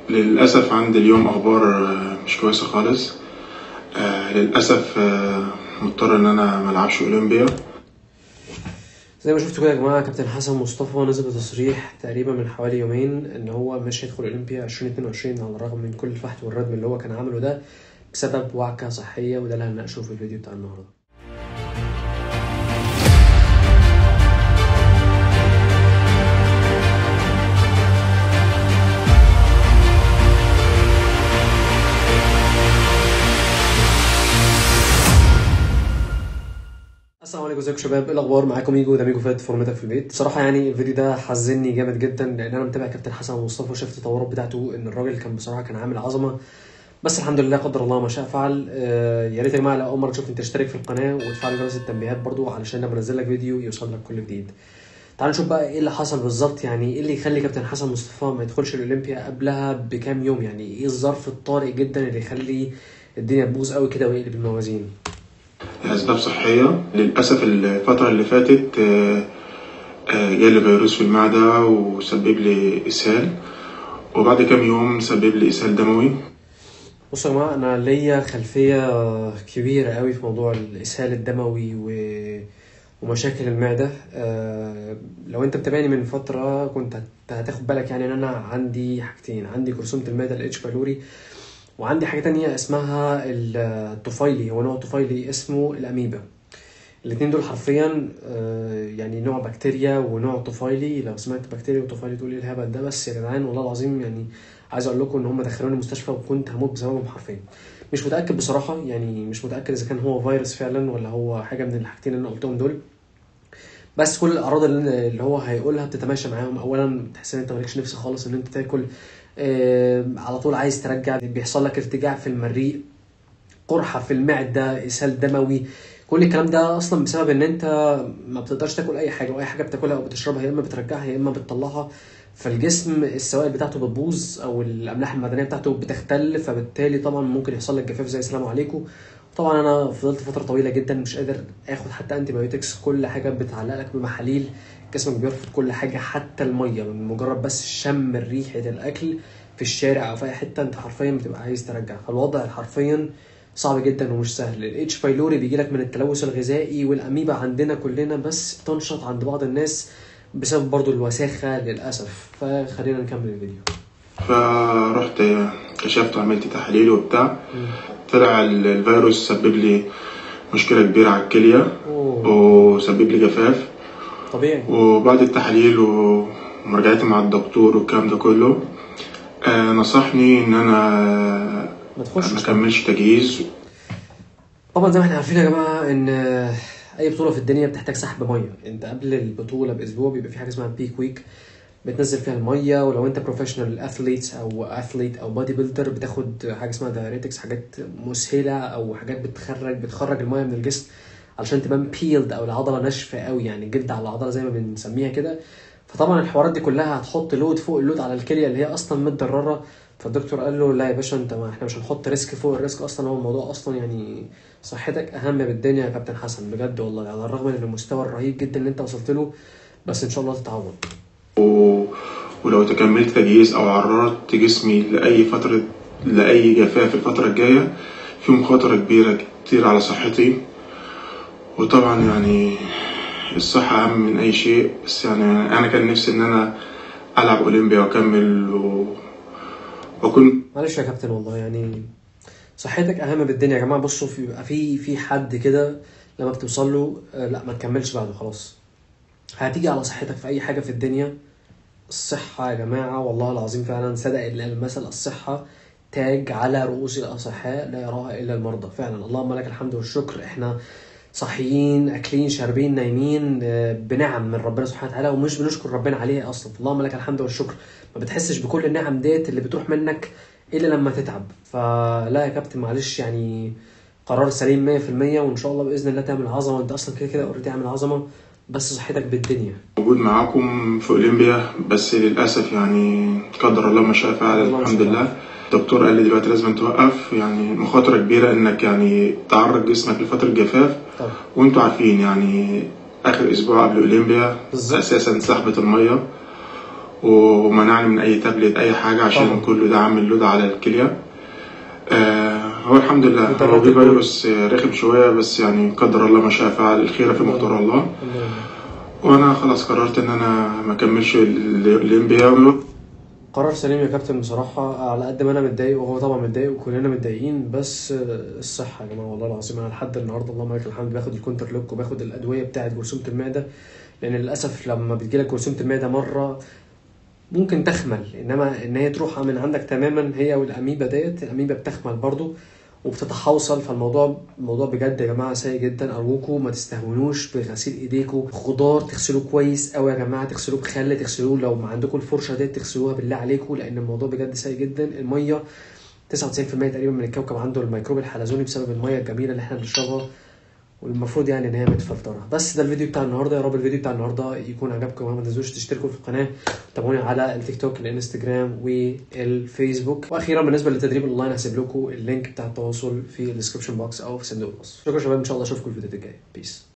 للأسف عندي اليوم أخبار آه، مش كويسة خالص آه، للأسف آه، مضطر إن أنا ملعبش أولمبيا زي ما شفتوا كده يا جماعه كابتن حسن مصطفى نزل بتصريح تقريبا من حوالي يومين ان هو مش هيدخل اولمبيا 2022 على الرغم من كل الفحت والردم اللي هو كان عامله ده بسبب وعكه صحيه وده اللي هنناقشه في الفيديو بتاع النهارده السلام عليكم ازيكم شباب ايه الاخبار معاكم ايجو ده ميجو فات فورمتك في البيت بصراحه يعني الفيديو ده حزني جامد جدا لان انا متابع كابتن حسن مصطفى وشفت التطورات بتاعته ان الراجل كان بصراحه كان عامل عظمه بس الحمد لله قدر الله ما شاء فعل آه يا ريت يا جماعه لو اول مره تشوفني تشترك في القناه وتفعل جرس التنبيهات برضو علشان لما انزل لك فيديو يوصل لك كل جديد تعالوا نشوف بقى ايه اللي حصل بالظبط يعني ايه اللي يخلي كابتن حسن مصطفى ما يدخلش الاولمبيا قبلها بكام يوم يعني ايه الظرف الطارئ جدا اللي يخلي الدنيا تبوظ قوي كده ويقلب الموازين لأسباب صحية للأسف الفترة اللي فاتت آه، آه، جالي فيروس في المعدة وسبب لي إسهال وبعد كام يوم سبب لي إسهال دموي بصوا يا جماعه انا ليا خلفيه كبيره قوي في موضوع الاسهال الدموي و... ومشاكل المعده أه لو انت متابعني من فتره كنت هت- هتاخد بالك يعني ان انا عندي حاجتين عندي جرثومه المعده الاتش بايلوري وعندي حاجه تانية اسمها الطفيلي هو نوع طفيلي اسمه الاميبا الاتنين دول حرفيا آه، يعني نوع بكتيريا ونوع طفيلي لو سمعت بكتيريا وطفيلي تقول ايه الهبل ده بس يا جدعان والله العظيم يعني عايز اقول لكم ان هم دخلوني المستشفى وكنت هموت بسببهم حرفيا مش متاكد بصراحه يعني مش متاكد اذا كان هو فيروس فعلا ولا هو حاجه من الحاجتين اللي انا قلتهم دول بس كل الاعراض اللي اللي هو هيقولها بتتماشى معاهم اولا تحس ان انت مالكش نفس خالص ان انت تاكل آه على طول عايز ترجع بيحصل لك ارتجاع في المريء قرحه في المعده اسهال دموي كل الكلام ده اصلا بسبب ان انت ما بتقدرش تاكل اي حاجه واي حاجه بتاكلها او بتشربها يا اما بترجعها يا اما بتطلعها فالجسم السوائل بتاعته بتبوظ او الاملاح المعدنيه بتاعته بتختل فبالتالي طبعا ممكن يحصل لك جفاف زي السلام عليكم طبعا انا فضلت فتره طويله جدا مش قادر اخد حتى انتي بايوتكس كل حاجه بتعلق لك بمحاليل جسمك بيرفض كل حاجه حتى الميه من مجرد بس شم ريحه الاكل في الشارع او في اي حته انت حرفيا بتبقى عايز ترجع فالوضع حرفيا صعب جدا ومش سهل الاتش بايلوري بيجي لك من التلوث الغذائي والاميبا عندنا كلنا بس تنشط عند بعض الناس بسبب برضو الوساخه للاسف فخلينا نكمل الفيديو فرحت كشفت وعملت تحاليل وبتاع طلع ال- الفيروس سبب لي مشكلة كبيرة على الكلية أوه. وسبب لي جفاف طبيعي وبعد التحاليل و- ومراجعتي مع الدكتور والكلام ده كله آه، نصحني ان انا ما تخشش ما اكملش تجهيز طبعا زي ما احنا عارفين يا جماعه ان اي بطوله في الدنيا بتحتاج سحب ميه انت قبل البطوله باسبوع بيبقى في حاجه اسمها بيك ويك بتنزل فيها الميه ولو انت بروفيشنال اثليت او اثليت او بادي بيلدر بتاخد حاجه اسمها دايريتكس حاجات مسهله او حاجات بتخرج بتخرج الميه من الجسم علشان تبان بيلد او العضله ناشفه قوي يعني جلد على العضله زي ما بنسميها كده فطبعا الحوارات دي كلها هتحط لود فوق اللود على الكليه اللي هي اصلا متضرره فالدكتور قال له لا يا باشا انت ما احنا مش هنحط ريسك فوق الريسك اصلا هو الموضوع اصلا يعني صحتك اهم بالدنيا يا كابتن حسن بجد والله على الرغم من المستوى الرهيب جدا اللي انت وصلت له بس ان شاء الله تتعوض و... ولو تكملت تجهيز او عرضت جسمي لاي فتره لاي جفاف الفتره الجايه في مخاطره كبيره كتير على صحتي وطبعا يعني الصحه اهم من اي شيء بس يعني انا كان نفسي ان انا العب اولمبيا واكمل و... واكون معلش يا كابتن والله يعني صحتك اهم بالدنيا يا جماعه بصوا في بيبقى في في حد كده لما بتوصل له آه، لا ما تكملش بعده خلاص هتيجي على صحتك في اي حاجه في الدنيا الصحه يا جماعه والله العظيم فعلا صدق المثل الصحه تاج على رؤوس الاصحاء لا يراها الا المرضى فعلا اللهم لك الحمد والشكر احنا صاحيين اكلين شاربين نايمين آه، بنعم من ربنا سبحانه وتعالى ومش بنشكر ربنا عليها اصلا اللهم لك الحمد والشكر ما بتحسش بكل النعم ديت اللي بتروح منك الا لما تتعب فلا يا كابتن معلش يعني قرار سليم 100% وان شاء الله باذن الله تعمل عظمه وانت اصلا كده كده اوريدي عامل عظمه بس صحتك بالدنيا موجود معاكم في اولمبيا بس للاسف يعني قدر الله ما شاء فعل الله ما الحمد شاء لله الدكتور قال لي دلوقتي لازم توقف يعني مخاطره كبيره انك يعني تعرض جسمك لفتره جفاف طب وانتوا عارفين يعني اخر اسبوع قبل اولمبيا بالظبط. اساسا سحبه الميه ومنعني من اي تابلت اي حاجه عشان طبعا. كله ده عامل لود على الكليه آه هو الحمد لله انت هو رحت في الكلية؟ فيروس آه، رخم شويه بس يعني قدر الله ما شاء فعل الخير في مقدار الله الحمد لله وانا خلاص قررت ان انا ما اكملش الام بي اي قرار سليم يا كابتن بصراحة على قد ما أنا متضايق وهو طبعا متضايق وكلنا متضايقين بس الصحة يا جماعة والله العظيم أنا لحد النهاردة اللهم لك الحمد باخد الكونتر لوك وباخد الأدوية بتاعة جرثومة المعدة لأن للأسف لما بتجيلك جرثومة المعدة مرة ممكن تخمل إنما إن هي تروح من عندك تماما هي والأميبا ديت الأميبا بتخمل برضو وبتتحوصل فالموضوع الموضوع بجد يا جماعه سيء جدا ارجوكم ما تستهونوش بغسيل ايديكم خضار تغسلوه كويس قوي يا جماعه تغسلوه بخل تغسلوه لو ما عندكم الفرشه ديت تغسلوها بالله عليكم لان الموضوع بجد سيء جدا الميه 99% تقريبا من الكوكب عنده الميكروب الحلزوني بسبب الميه الجميله اللي احنا بنشربها والمفروض يعني ان هي متفلتره بس ده الفيديو بتاع النهارده يا رب الفيديو بتاع النهارده يكون عجبكم ما تنسوش تشتركوا في القناه تابعوني على التيك توك الانستجرام والفيسبوك واخيرا بالنسبه للتدريب الاونلاين هسيب لكم اللينك بتاع التواصل في الديسكربشن بوكس او في صندوق الوصف شكرا يا شباب ان شاء الله اشوفكم الفيديو الجاي بيس